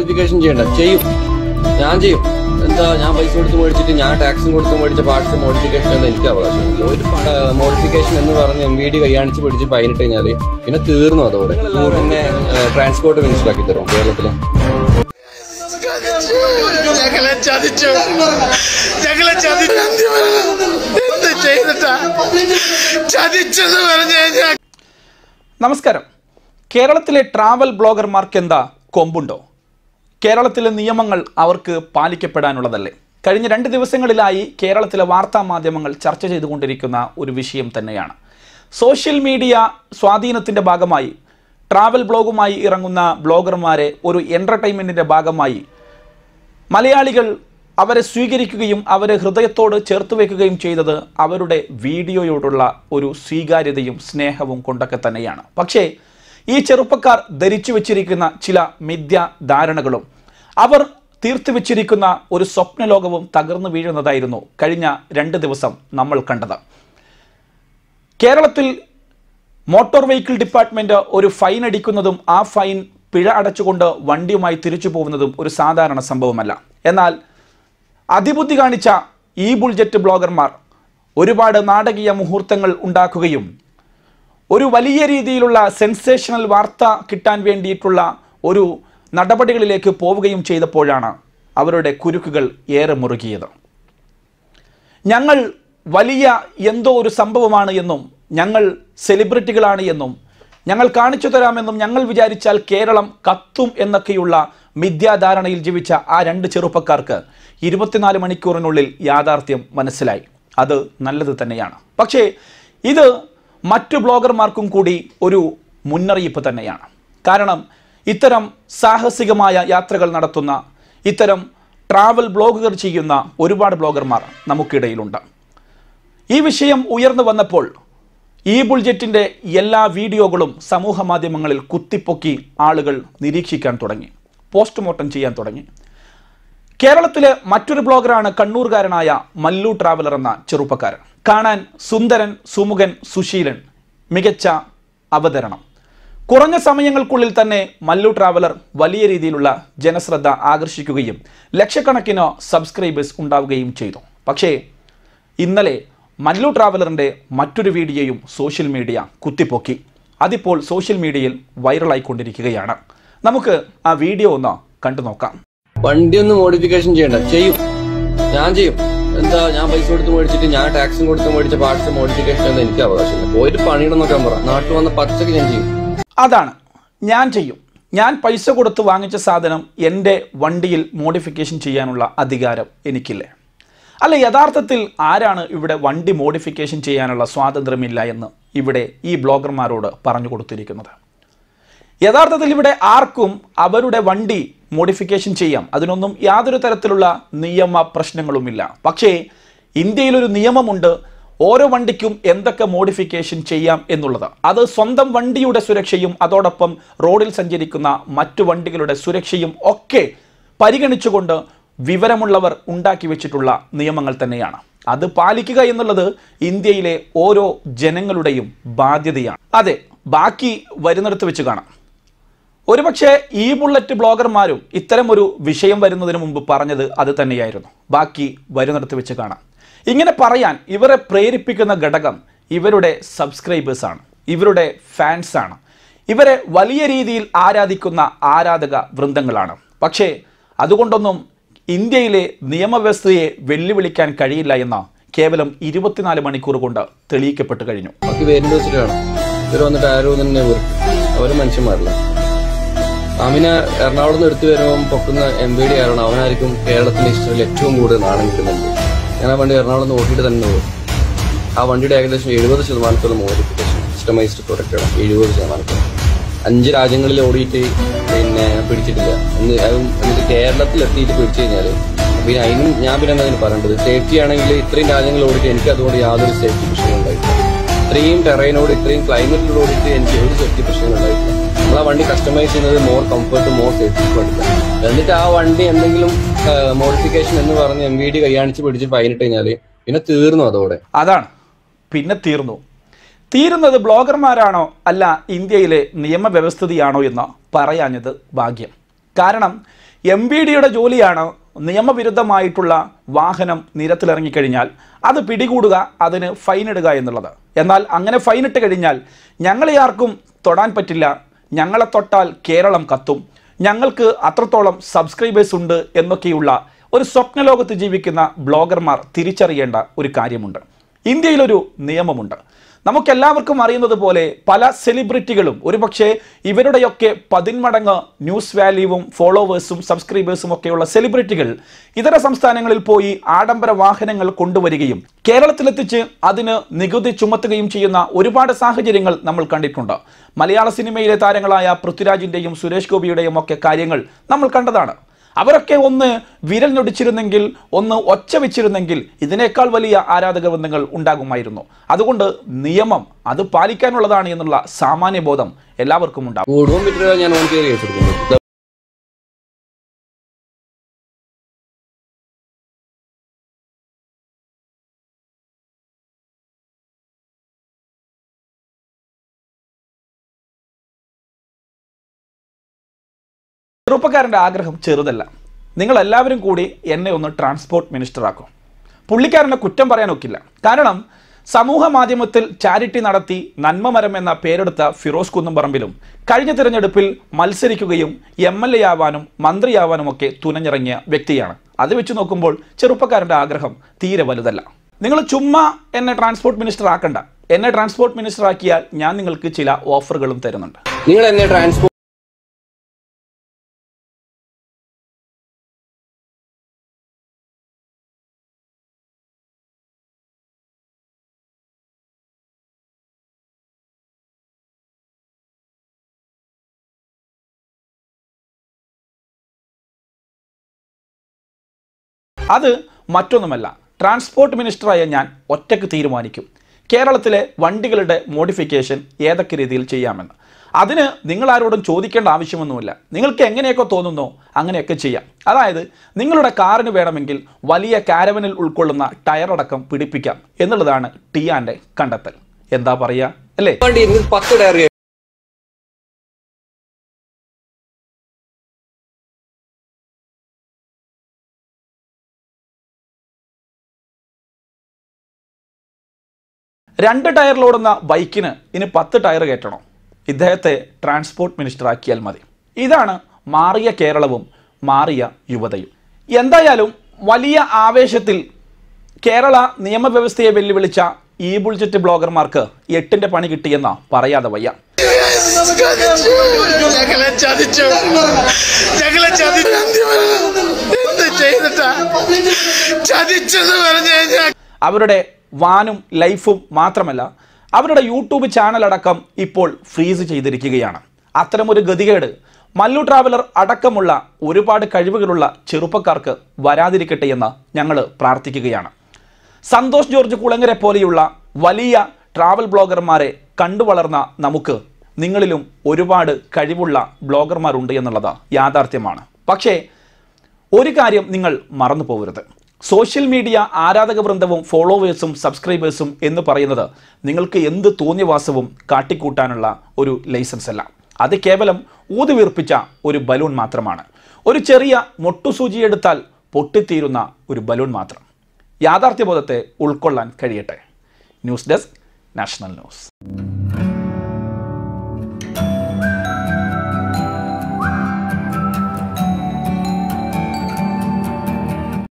modification ചെയ്യണ്ട ചെയ്യും ഞാൻ ചെയ്യും എന്താ ഞാൻ പൈസ കൊടുത്ത് മേടിച്ചിട്ട് ഞാൻ ടാക്സും കൊടുത്ത് മേടിച്ച പാർട്സ് മോഡിഫിക്കേഷൻ എന്ന് എനിക്ക് അവകാശമില്ല ഒരു മോഡിഫിക്കേഷൻ എന്ന് പറഞ്ഞ് എം വി ഡി കൈയാണിച്ച് പിടിച്ച് പതിനിട്ട് കഴിഞ്ഞാല് പിന്നെ തീർന്നു അതോടെ പിന്നെ ട്രാൻസ്പോർട്ട് മിനിസ്റ്റർ ആക്കി തരും കേരളത്തിലെ ഞങ്ങളെ ചതിച്ചു ഞങ്ങളെ ചതിച്ചു എന്ത് ചെയ്തിട്ടാ ചതിച്ചെന്ന് പറഞ്ഞു കഴിഞ്ഞാൽ നമസ്കാരം കേരളത്തിലെ ട്രാവൽ ബ്ലോഗർമാർക്ക് എന്താ കൊമ്പുണ്ടോ കേരളത്തിലെ നിയമങ്ങൾ അവർക്ക് പാലിക്കപ്പെടാനുള്ളതല്ലേ കഴിഞ്ഞ രണ്ട് ദിവസങ്ങളിലായി കേരളത്തിലെ വാർത്താ മാധ്യമങ്ങൾ ചർച്ച ചെയ്തുകൊണ്ടിരിക്കുന്ന ഒരു വിഷയം തന്നെയാണ് സോഷ്യൽ മീഡിയ സ്വാധീനത്തിൻ്റെ ഭാഗമായി ട്രാവൽ ബ്ലോഗുമായി ഇറങ്ങുന്ന ബ്ലോഗർമാരെ ഒരു എൻ്റർടൈൻമെൻറ്റിൻ്റെ ഭാഗമായി മലയാളികൾ അവരെ സ്വീകരിക്കുകയും അവരെ ഹൃദയത്തോട് ചേർത്ത് വയ്ക്കുകയും ചെയ്തത് അവരുടെ വീഡിയോയോടുള്ള ഒരു സ്വീകാര്യതയും സ്നേഹവും കൊണ്ടൊക്കെ തന്നെയാണ് പക്ഷേ ഈ ചെറുപ്പക്കാർ ധരിച്ചു വച്ചിരിക്കുന്ന ചില മിഥ്യാധാരണകളും അവർ തീർത്തു വച്ചിരിക്കുന്ന ഒരു സ്വപ്നലോകവും തകർന്നു വീഴുന്നതായിരുന്നു കഴിഞ്ഞ രണ്ട് ദിവസം നമ്മൾ കണ്ടത് കേരളത്തിൽ മോട്ടോർ വെഹിക്കിൾ ഡിപ്പാർട്ട്മെന്റ് ഒരു ഫൈൻ അടിക്കുന്നതും ആ ഫൈൻ പിഴ അടച്ചുകൊണ്ട് വണ്ടിയുമായി തിരിച്ചു പോകുന്നതും ഒരു സാധാരണ സംഭവമല്ല എന്നാൽ അതിബുദ്ധി കാണിച്ച ഈ ബുൾജെറ്റ് ബ്ലോഗർമാർ ഒരുപാട് നാടകീയ മുഹൂർത്തങ്ങൾ ഉണ്ടാക്കുകയും ഒരു വലിയ രീതിയിലുള്ള സെൻസേഷണൽ വാർത്ത കിട്ടാൻ വേണ്ടിയിട്ടുള്ള ഒരു നടപടികളിലേക്ക് പോവുകയും ചെയ്തപ്പോഴാണ് അവരുടെ കുരുക്കുകൾ ഏറെ മുറുകിയത് ഞങ്ങൾ വലിയ എന്തോ ഒരു സംഭവമാണ് എന്നും ഞങ്ങൾ സെലിബ്രിറ്റികളാണ് എന്നും ഞങ്ങൾ കാണിച്ചു തരാമെന്നും ഞങ്ങൾ വിചാരിച്ചാൽ കേരളം കത്തും എന്നൊക്കെയുള്ള മിഥ്യാധാരണയിൽ ജീവിച്ച ആ രണ്ട് ചെറുപ്പക്കാർക്ക് ഇരുപത്തിനാല് മണിക്കൂറിനുള്ളിൽ യാഥാർത്ഥ്യം മനസ്സിലായി അത് നല്ലത് തന്നെയാണ് പക്ഷേ ഇത് മറ്റു ബ്ലോഗർമാർക്കും കൂടി ഒരു മുന്നറിയിപ്പ് തന്നെയാണ് കാരണം ഇത്തരം സാഹസികമായ യാത്രകൾ നടത്തുന്ന ഇത്തരം ട്രാവൽ ബ്ലോഗുകൾ ചെയ്യുന്ന ഒരുപാട് ബ്ലോഗർമാർ നമുക്കിടയിലുണ്ട് ഈ വിഷയം ഉയർന്നു വന്നപ്പോൾ ഈ ബുൾജെറ്റിൻ്റെ എല്ലാ വീഡിയോകളും സമൂഹ മാധ്യമങ്ങളിൽ കുത്തിപ്പൊക്കി ആളുകൾ നിരീക്ഷിക്കാൻ തുടങ്ങി പോസ്റ്റ്മോർട്ടം ചെയ്യാൻ തുടങ്ങി കേരളത്തിലെ മറ്റൊരു ബ്ലോഗറാണ് കണ്ണൂർകാരനായ മല്ലു ട്രാവലർ എന്ന ചെറുപ്പക്കാരൻ കാണാൻ സുന്ദരൻ സുമുഖൻ സുശീലൻ മികച്ച അവതരണം കുറഞ്ഞ സമയങ്ങൾക്കുള്ളിൽ തന്നെ മല്ലു ട്രാവലർ വലിയ രീതിയിലുള്ള ജനശ്രദ്ധ ആകർഷിക്കുകയും ലക്ഷക്കണക്കിന് സബ്സ്ക്രൈബേഴ്സ് ഉണ്ടാവുകയും ചെയ്തു പക്ഷേ ഇന്നലെ മല്ലു ട്രാവലറിൻ്റെ മറ്റൊരു വീഡിയോയും സോഷ്യൽ മീഡിയ കുത്തിപ്പൊക്കി അതിപ്പോൾ സോഷ്യൽ മീഡിയയിൽ വൈറലായിക്കൊണ്ടിരിക്കുകയാണ് നമുക്ക് ആ വീഡിയോ ഒന്ന് കണ്ടു നോക്കാം വണ്ടി ഒന്നും മോഡിഫിക്കേഷൻ ചെയ്യണ്ട ചെയ്യും ഞാൻ ചെയ്യും എന്താ ഞാൻ പൈസ കൊടുത്ത് മേടിച്ചിട്ട് ഞാൻ ടാക്സും കൊടുത്ത് മേടിച്ച പാർട്സ് മോഡിഫിക്കേഷൻ എന്ന് എനിക്ക് അവകാശമില്ല പോയിട്ട് പണിയിടന്നൊക്കെ പറ നാട്ടിൽ വന്ന പച്ചക്ക് ഞാൻ ചെയ്യും അതാണ് ഞാൻ ചെയ്യും ഞാൻ പൈസ കൊടുത്ത് വാങ്ങിച്ച സാധനം എൻ്റെ വണ്ടിയിൽ മോഡിഫിക്കേഷൻ ചെയ്യാനുള്ള അധികാരം എനിക്കില്ലേ അല്ല യഥാർത്ഥത്തിൽ ആരാണ് ഇവിടെ വണ്ടി മോഡിഫിക്കേഷൻ ചെയ്യാനുള്ള സ്വാതന്ത്ര്യമില്ല എന്ന് ഇവിടെ ഈ ബ്ലോഗർമാരോട് പറഞ്ഞു കൊടുത്തിരിക്കുന്നത് യഥാർത്ഥത്തിൽ ഇവിടെ ആർക്കും അവരുടെ വണ്ടി മോഡിഫിക്കേഷൻ ചെയ്യാം അതിനൊന്നും യാതൊരു തരത്തിലുള്ള നിയമ പ്രശ്നങ്ങളുമില്ല പക്ഷേ ഇന്ത്യയിലൊരു നിയമമുണ്ട് ഓരോ വണ്ടിക്കും എന്തൊക്കെ മോഡിഫിക്കേഷൻ ചെയ്യാം എന്നുള്ളത് അത് സ്വന്തം വണ്ടിയുടെ സുരക്ഷയും അതോടൊപ്പം റോഡിൽ സഞ്ചരിക്കുന്ന മറ്റു വണ്ടികളുടെ സുരക്ഷയും ഒക്കെ പരിഗണിച്ചുകൊണ്ട് വിവരമുള്ളവർ ഉണ്ടാക്കി വെച്ചിട്ടുള്ള നിയമങ്ങൾ തന്നെയാണ് അത് പാലിക്കുക എന്നുള്ളത് ഇന്ത്യയിലെ ഓരോ ജനങ്ങളുടെയും ബാധ്യതയാണ് അതെ ബാക്കി വരുന്നിടത്ത് വെച്ച് കാണാം ഒരുപക്ഷെ ഈ ബുള്ളറ്റ് ബ്ലോഗർമാരും ഇത്തരം ഒരു വിഷയം വരുന്നതിന് മുമ്പ് പറഞ്ഞത് അത് തന്നെയായിരുന്നു ബാക്കി വരുന്നിടത്ത് വെച്ച് കാണാം ഇങ്ങനെ പറയാൻ ഇവരെ പ്രേരിപ്പിക്കുന്ന ഘടകം ഇവരുടെ സബ്സ്ക്രൈബേഴ്സാണ് ഇവരുടെ ഫാൻസാണ് ഇവരെ വലിയ രീതിയിൽ ആരാധിക്കുന്ന ആരാധക വൃന്ദങ്ങളാണ് പക്ഷേ അതുകൊണ്ടൊന്നും ഇന്ത്യയിലെ നിയമവ്യവസ്ഥയെ വെല്ലുവിളിക്കാൻ കഴിയില്ല എന്ന കേവലം ഇരുപത്തിനാല് മണിക്കൂർ കൊണ്ട് തെളിയിക്കപ്പെട്ട് കഴിഞ്ഞു ബാക്കി പേരിന്റെ വെച്ചിട്ട് വേണം ഇവർ വന്നിട്ട് ആരും തന്നെ വെറും അവര് മനുഷ്യന്മാരല്ല അമിന എറണാകുളത്ത് നിന്ന് എടുത്തു വരുമ്പോൾ പൊക്കുന്ന എം ബി ഡി ആയിരുന്നു അവനായിരിക്കും കേരളത്തിന്റെ ഹിസ്റ്ററിയിൽ ഏറ്റവും കൂടുതൽ നാണം കിട്ടുന്നുണ്ട് ഞാൻ ആ വണ്ടി എറണാകുളം നോക്കിയിട്ട് തന്നെ പോകും ആ വണ്ടിയുടെ ഏകദേശം എഴുപത് ശതമാനത്തോളം മോഡിഫിക്കേഷൻ കസ്റ്റമൈസ്ഡ് പ്രൊഡക്റ്റ് ആണ് എഴുപത് ശതമാനത്തോളം അഞ്ച് രാജ്യങ്ങളിൽ ഓടിയിട്ട് പിന്നെ പിടിച്ചിട്ടില്ല എന്ന് അതും എന്നിട്ട് കേരളത്തിൽ എത്തിയിട്ട് പിടിച്ചു കഴിഞ്ഞാൽ പിന്നെ അതിനും ഞാൻ പിന്നെ എന്താ പറയേണ്ടത് സേഫ്റ്റി ആണെങ്കിൽ ഇത്രയും രാജ്യങ്ങൾ ഓടിയിട്ട് എനിക്ക് അതുകൊണ്ട് യാതൊരു സേഫ്റ്റി പ്രശ്നവും ഉണ്ടായിട്ടില്ല ഇത്രയും ടെറൈനോട് ഇത്രയും ക്ലൈമറ്റിനോട് ഓടിയിട്ട് എനിക്ക് ഒരു സേഫ്റ്റി പ്രശ്നവും ഉണ്ടായിട്ടില്ല നമ്മൾ ആ വണ്ടി കസ്റ്റമൈസ് ചെയ്യുന്നത് മോർ കംഫർട്ട് മോർ സേഫ്റ്റിക്ക് വേണ്ടിയിട്ടാണ് എന്നിട്ട് ആ വണ്ടി എന്തെങ്കിലും മോഡിഫിക്കേഷൻ എന്ന് പറഞ്ഞ് എം വി ഡി കൈയാണിച്ച് പിടിച്ച് ഫൈനിട്ട് കഴിഞ്ഞാൽ പിന്നെ തീർന്നു അതോടെ അതാണ് പിന്നെ തീർന്നു തീരുന്നത് ബ്ലോഗർമാരാണോ അല്ല ഇന്ത്യയിലെ നിയമവ്യവസ്ഥിതിയാണോ എന്ന് പറയാഞ്ഞത് ഭാഗ്യം കാരണം എം ബി ഡിയുടെ ജോലിയാണ് നിയമവിരുദ്ധമായിട്ടുള്ള വാഹനം നിരത്തിലിറങ്ങിക്കഴിഞ്ഞാൽ അത് പിടികൂടുക അതിന് ഫൈൻ ഇടുക എന്നുള്ളത് എന്നാൽ അങ്ങനെ ഫൈൻ ഇട്ട് കഴിഞ്ഞാൽ ഞങ്ങളെ ആർക്കും തൊടാൻ പറ്റില്ല ഞങ്ങളെ തൊട്ടാൽ കേരളം കത്തും ഞങ്ങൾക്ക് അത്രത്തോളം സബ്സ്ക്രൈബേഴ്സ് ഉണ്ട് എന്നൊക്കെയുള്ള ഒരു സ്വപ്നലോകത്ത് ജീവിക്കുന്ന ബ്ലോഗർമാർ തിരിച്ചറിയേണ്ട ഒരു കാര്യമുണ്ട് ഇന്ത്യയിലൊരു നിയമമുണ്ട് നമുക്കെല്ലാവർക്കും അറിയുന്നത് പോലെ പല സെലിബ്രിറ്റികളും ഒരുപക്ഷെ ഇവരുടെയൊക്കെ പതിന്മടങ്ങ് ന്യൂസ് വാല്യൂവും ഫോളോവേഴ്സും സബ്സ്ക്രൈബേഴ്സും ഒക്കെയുള്ള സെലിബ്രിറ്റികൾ ഇതര സംസ്ഥാനങ്ങളിൽ പോയി ആഡംബര വാഹനങ്ങൾ കൊണ്ടുവരികയും കേരളത്തിലെത്തിച്ച് അതിന് നികുതി ചുമത്തുകയും ചെയ്യുന്ന ഒരുപാട് സാഹചര്യങ്ങൾ നമ്മൾ കണ്ടിട്ടുണ്ട് മലയാള സിനിമയിലെ താരങ്ങളായ പൃഥ്വിരാജിന്റെയും സുരേഷ് ഗോപിയുടെയും ഒക്കെ കാര്യങ്ങൾ നമ്മൾ കണ്ടതാണ് അവരൊക്കെ ഒന്ന് വിരൽ ഞൊടിച്ചിരുന്നെങ്കിൽ ഒന്ന് ഒച്ച വെച്ചിരുന്നെങ്കിൽ ഇതിനേക്കാൾ വലിയ ആരാധക വൃന്ദങ്ങൾ ഉണ്ടാകുമായിരുന്നു അതുകൊണ്ട് നിയമം അത് പാലിക്കാനുള്ളതാണ് എന്നുള്ള സാമാന്യ ബോധം എല്ലാവർക്കും ഉണ്ടാകും കൂടുമ്പോൾ പറ്റില്ല ഞാൻ ഓൻ കയറി കേസെടുക്കുന്നു ചെറുപ്പക്കാരൻ്റെ ആഗ്രഹം ചെറുതല്ല നിങ്ങൾ എല്ലാവരും കൂടി എന്നെ ഒന്ന് ട്രാൻസ്പോർട്ട് മിനിസ്റ്റർ ആക്കും പുള്ളിക്കാരനെ കുറ്റം പറയാനൊക്കില്ല കാരണം സമൂഹ മാധ്യമത്തിൽ ചാരിറ്റി നടത്തി നന്മമരം എന്ന പേരെടുത്ത ഫിറോസ് കുന്നംപറമ്പിലും കഴിഞ്ഞ തിരഞ്ഞെടുപ്പിൽ മത്സരിക്കുകയും എം എൽ എ ആവാനും മന്ത്രിയാവാനും ഒക്കെ തുനഞ്ഞിറങ്ങിയ വ്യക്തിയാണ് അത് വെച്ച് നോക്കുമ്പോൾ ചെറുപ്പക്കാരൻ്റെ ആഗ്രഹം തീരെ വലുതല്ല നിങ്ങൾ ചുമ്മാ എന്നെ ട്രാൻസ്പോർട്ട് മിനിസ്റ്റർ ആക്കണ്ട എന്നെ ട്രാൻസ്പോർട്ട് മിനിസ്റ്റർ ആക്കിയാൽ ഞാൻ നിങ്ങൾക്ക് ചില ഓഫറുകളും തരുന്നുണ്ട് നിങ്ങൾ എന്നെ ട്രാൻസ്പോർട്ട് അത് മറ്റൊന്നുമല്ല ട്രാൻസ്പോർട്ട് മിനിസ്റ്ററായ ഞാൻ ഒറ്റയ്ക്ക് തീരുമാനിക്കും കേരളത്തിലെ വണ്ടികളുടെ മോഡിഫിക്കേഷൻ ഏതൊക്കെ രീതിയിൽ ചെയ്യാമെന്ന് അതിന് നിങ്ങൾ ആരോടും ചോദിക്കേണ്ട ആവശ്യമൊന്നുമില്ല നിങ്ങൾക്ക് എങ്ങനെയൊക്കെ തോന്നുന്നോ അങ്ങനെയൊക്കെ ചെയ്യാം അതായത് നിങ്ങളുടെ കാറിന് വേണമെങ്കിൽ വലിയ കാരവനിൽ ഉൾക്കൊള്ളുന്ന ടയർ അടക്കം പിടിപ്പിക്കാം എന്നുള്ളതാണ് ടിയാൻ്റെ കണ്ടെത്തൽ എന്താ പറയുക അല്ലേ വണ്ടി എനിക്ക് പത്ത് ടയർ രണ്ട് ടയറിലോടുന്ന ബൈക്കിന് ഇനി പത്ത് ടയർ കയറ്റണം ഇദ്ദേഹത്തെ ട്രാൻസ്പോർട്ട് മിനിസ്റ്റർ ആക്കിയാൽ മതി ഇതാണ് മാറിയ കേരളവും മാറിയ യുവതയും എന്തായാലും വലിയ ആവേശത്തിൽ കേരള നിയമവ്യവസ്ഥയെ വെല്ലുവിളിച്ച ഈ ബുൾജറ്റ് ബ്ലോഗർമാർക്ക് എട്ടിന്റെ പണി കിട്ടിയെന്ന പറയാതെ വയ്യ ഞങ്ങളെ ചതിച്ചു ഞങ്ങളെ ചതിച്ചു എന്ത് ചെയ്തിട്ടാ ചതിച്ചെന്ന് പറഞ്ഞു കഴിഞ്ഞാൽ അവരുടെ വാനും ലൈഫും മാത്രമല്ല അവരുടെ യൂട്യൂബ് ചാനൽ അടക്കം ഇപ്പോൾ ഫ്രീസ് ചെയ്തിരിക്കുകയാണ് അത്തരമൊരു ഗതികേട് മല്ലു ട്രാവലർ അടക്കമുള്ള ഒരുപാട് കഴിവുകളുള്ള ചെറുപ്പക്കാർക്ക് വരാതിരിക്കട്ടെ എന്ന് ഞങ്ങൾ പ്രാർത്ഥിക്കുകയാണ് സന്തോഷ് ജോർജ് കുളങ്ങരെ പോലെയുള്ള വലിയ ട്രാവൽ ബ്ലോഗർമാരെ കണ്ടുവളർന്ന നമുക്ക് നിങ്ങളിലും ഒരുപാട് കഴിവുള്ള ബ്ലോഗർമാരുണ്ട് എന്നുള്ളത് യാഥാർത്ഥ്യമാണ് പക്ഷേ ഒരു കാര്യം നിങ്ങൾ മറന്നു പോകരുത് സോഷ്യൽ മീഡിയ ആരാധക വൃന്ദവും ഫോളോവേഴ്സും സബ്സ്ക്രൈബേഴ്സും എന്ന് പറയുന്നത് നിങ്ങൾക്ക് എന്ത് തോന്നിയവാസവും കാട്ടിക്കൂട്ടാനുള്ള ഒരു ലൈസൻസ് അല്ല അത് കേവലം ഊതുവീർപ്പിച്ച ഒരു ബലൂൺ മാത്രമാണ് ഒരു ചെറിയ മൊട്ടുസൂചി എടുത്താൽ പൊട്ടിത്തീരുന്ന ഒരു ബലൂൺ മാത്രം യാഥാർത്ഥ്യബോധത്തെ ഉൾക്കൊള്ളാൻ കഴിയട്ടെ ന്യൂസ് ഡെസ്ക് നാഷണൽ ന്യൂസ്